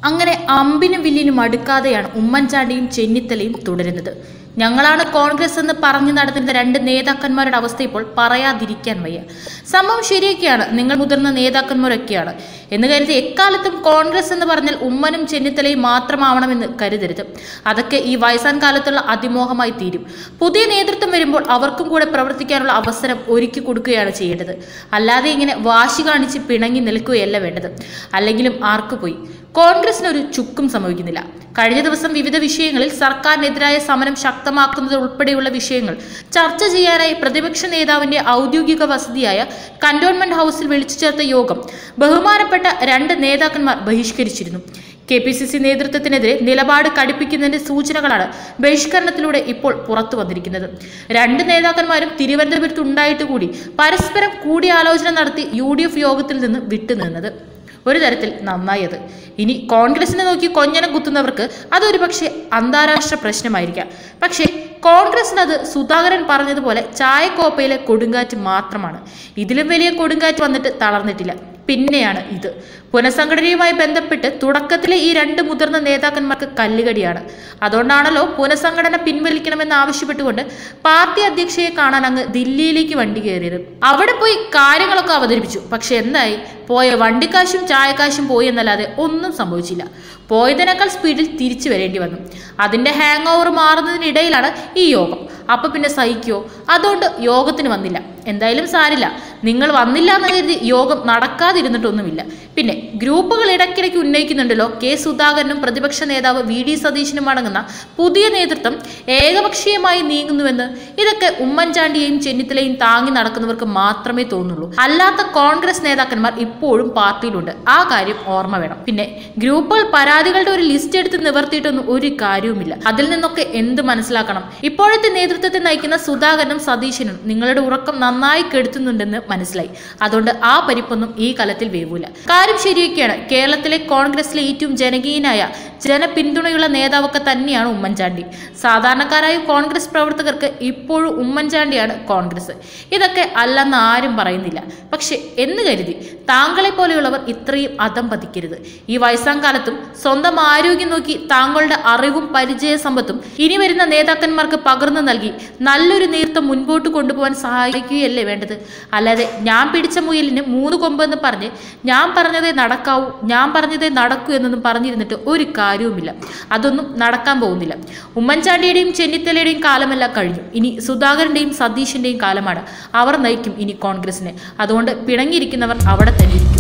അങ്ങനെ അമ്പിനും വില്ലിനും അടുക്കാതെയാണ് ഉമ്മൻചാണ്ടിയും ചെന്നിത്തലയും തുടരുന്നത് ഞങ്ങളാണ് കോൺഗ്രസ് എന്ന് പറഞ്ഞു നടന്നിരുന്ന രണ്ട് നേതാക്കന്മാരുടെ അവസ്ഥ ഇപ്പോൾ പറയാതിരിക്കാൻ വയ്യ സംഭവം ശരിയൊക്കെയാണ് നിങ്ങൾ മുതിർന്ന നേതാക്കന്മാരൊക്കെയാണ് എന്ന് കരുതി എക്കാലത്തും കോൺഗ്രസ് എന്ന് പറഞ്ഞാൽ ഉമ്മനും ചെന്നിത്തലയും മാത്രമാവണമെന്ന് കരുതരുത് അതൊക്കെ ഈ വയസ്സാൻ കാലത്തുള്ള അതിമോഹമായി തീരും പുതിയ നേതൃത്വം വരുമ്പോൾ അവർക്കും കൂടെ പ്രവർത്തിക്കാനുള്ള അവസരം ഒരുക്കി കൊടുക്കുകയാണ് ചെയ്യേണ്ടത് അല്ലാതെ ഇങ്ങനെ വാശി കാണിച്ച് പിണങ്ങി നിൽക്കുകയല്ല വേണ്ടത് അല്ലെങ്കിലും ആർക്ക് പോയി കോൺഗ്രസിന് ഒരു ചുക്കും സംഭവിക്കുന്നില്ല കഴിഞ്ഞ ദിവസം വിവിധ വിഷയങ്ങളിൽ സർക്കാരിനെതിരായ സമരം ശക്തമാക്കുന്നത് ഉൾപ്പെടെയുള്ള വിഷയങ്ങൾ ചർച്ച ചെയ്യാനായി പ്രതിപക്ഷ നേതാവിന്റെ ഔദ്യോഗിക വസതിയായ കന്റോൺമെന്റ് ഹൗസിൽ വിളിച്ചു ചേർത്ത യോഗം ബഹുമാനപ്പെട്ട രണ്ട് നേതാക്കന്മാർ ബഹിഷ്കരിച്ചിരുന്നു കെ പി സി സി നേതൃത്വത്തിനെതിരെ നിലപാട് കടുപ്പിക്കുന്നതിന്റെ സൂചനകളാണ് ബഹിഷ്കരണത്തിലൂടെ ഇപ്പോൾ പുറത്തു വന്നിരിക്കുന്നത് രണ്ട് നേതാക്കന്മാരും തിരുവനന്തപുരത്ത് ഉണ്ടായിട്ട് കൂടി പരസ്പരം കൂടിയാലോചന നടത്തി യു ഡി എഫ് യോഗത്തിൽ നിന്ന് വിട്ടുനിന്നത് ഒരു തരത്തിൽ നന്നായത് ഇനി കോൺഗ്രസിനെ നോക്കി കൊഞ്ഞനം കുത്തുന്നവർക്ക് അതൊരു പക്ഷേ അന്താരാഷ്ട്ര പ്രശ്നമായിരിക്കാം പക്ഷേ കോൺഗ്രസിന് അത് സുധാകരൻ പറഞ്ഞതുപോലെ ചായക്കോപ്പയിലെ കൊടുങ്കാറ്റ് മാത്രമാണ് ഇതിലും വലിയ കൊടുങ്കാറ്റ് വന്നിട്ട് തളർന്നിട്ടില്ല പിന്നെയാണ് ഇത് പുനഃസംഘടനയുമായി ബന്ധപ്പെട്ട് തുടക്കത്തിലെ ഈ രണ്ട് മുതിർന്ന നേതാക്കന്മാർക്ക് കല്ലുകടിയാണ് അതുകൊണ്ടാണല്ലോ പുനഃസംഘടന പിൻവലിക്കണമെന്ന് ആവശ്യപ്പെട്ടുകൊണ്ട് പാർട്ടി അധ്യക്ഷയെ കാണാൻ അങ്ങ് ദില്ലിയിലേക്ക് വണ്ടി കയറിയത് അവിടെ പോയി കാര്യങ്ങളൊക്കെ അവതരിപ്പിച്ചു പക്ഷെ എന്തായി പോയ വണ്ടിക്കാശും ചായക്കാശും പോയി എന്നല്ലാതെ ഒന്നും സംഭവിച്ചില്ല പോയതിനേക്കാൾ സ്പീഡിൽ തിരിച്ചു വരേണ്ടി വന്നു അതിന്റെ ഹാങ് ഓവർ മാറുന്നതിനിടയിലാണ് ഈ യോഗം അപ്പൊ പിന്നെ സഹിക്കോ അതുകൊണ്ട് യോഗത്തിന് വന്നില്ല എന്തായാലും സാരില്ല നിങ്ങൾ വന്നില്ല എന്ന് കരുതി യോഗം നടക്കാതിരുന്നിട്ടൊന്നുമില്ല പിന്നെ ഗ്രൂപ്പുകൾ ഇടയ്ക്കിടയ്ക്ക് ഉന്നയിക്കുന്നുണ്ടല്ലോ കെ സുധാകരനും പ്രതിപക്ഷ നേതാവ് വി ഡി സതീശനും അടങ്ങുന്ന പുതിയ നേതൃത്വം ഏകപക്ഷീയമായി നീങ്ങുന്നുവെന്ന് ഇതൊക്കെ ഉമ്മൻചാണ്ടിയെയും ചെന്നിത്തലയും താങ്ങി നടക്കുന്നവർക്ക് മാത്രമേ തോന്നുള്ളൂ അല്ലാത്ത കോൺഗ്രസ് നേതാക്കന്മാർ ഇപ്പോഴും പാർട്ടിയിലുണ്ട് ആ കാര്യം ഓർമ്മ വേണം പിന്നെ ഗ്രൂപ്പുകൾ പരാതികളുടെ ഒരു ലിസ്റ്റ് എടുത്ത് നിവർത്തിയിട്ടൊന്നും ഒരു കാര്യവുമില്ല അതിൽ നിന്നൊക്കെ എന്ത് മനസ്സിലാക്കണം ഇപ്പോഴത്തെ നേതൃത്വത്തെ നയിക്കുന്ന സുധാകരനും സതീശനും നിങ്ങളുടെ ഉറക്കം നന്നായി കെടുത്തുന്നുണ്ടെന്ന് മനസ്സിലായി അതുകൊണ്ട് ആ പരിപ്പൊന്നും ഈ കലത്തിൽ വേവൂല കാര്യം ശരിയൊക്കെയാണ് കേരളത്തിലെ കോൺഗ്രസിലെ ഏറ്റവും ജനകീയനായ ജനപിന്തുണയുള്ള നേതാവൊക്കെ തന്നെയാണ് ഉമ്മൻചാണ്ടി സാധാരണക്കാരായ കോൺഗ്രസ് പ്രവർത്തകർക്ക് ഇപ്പോഴും ഉമ്മൻചാണ്ടിയാണ് കോൺഗ്രസ് ഇതൊക്കെ അല്ലെന്ന് ആരും പറയുന്നില്ല പക്ഷെ എന്ന് കരുതി താങ്കളെ പോലെയുള്ളവർ ഇത്രയും അതം പതിക്കരുത് ഈ വയസ്സാം കാലത്തും സ്വന്തം ആരോഗ്യം നോക്കി താങ്കളുടെ അറിവും പരിചയ സമ്പത്തും ഇനി വരുന്ന നേതാക്കന്മാർക്ക് പകർന്നു നൽകി നല്ലൊരു നേതൃത്വം മുൻപോട്ട് കൊണ്ടുപോകാൻ സഹായിക്കുകയല്ലേ വേണ്ടത് അല്ലാതെ ഞാൻ പിടിച്ച മുയലിന് മൂന്ന് കൊമ്പെന്ന് പറഞ്ഞ് ഞാൻ പറഞ്ഞതേ നടക്കാവൂ ഞാൻ പറഞ്ഞതേ നടക്കൂ എന്നൊന്നും പറഞ്ഞിരുന്നിട്ട് ഒരു കാര്യവുമില്ല അതൊന്നും നടക്കാൻ പോകുന്നില്ല ഉമ്മൻചാണ്ടിയുടെയും ചെന്നിത്തലയുടെയും കാലമെല്ലാം കഴിഞ്ഞു ഇനി സുധാകരന്റെയും സതീഷിന്റെയും കാലമാണ് അവർ നയിക്കും ഇനി കോൺഗ്രസിനെ അതുകൊണ്ട് പിണങ്ങിയിരിക്കുന്നവർ അവിടെ തന്നെ ഇരിക്കും.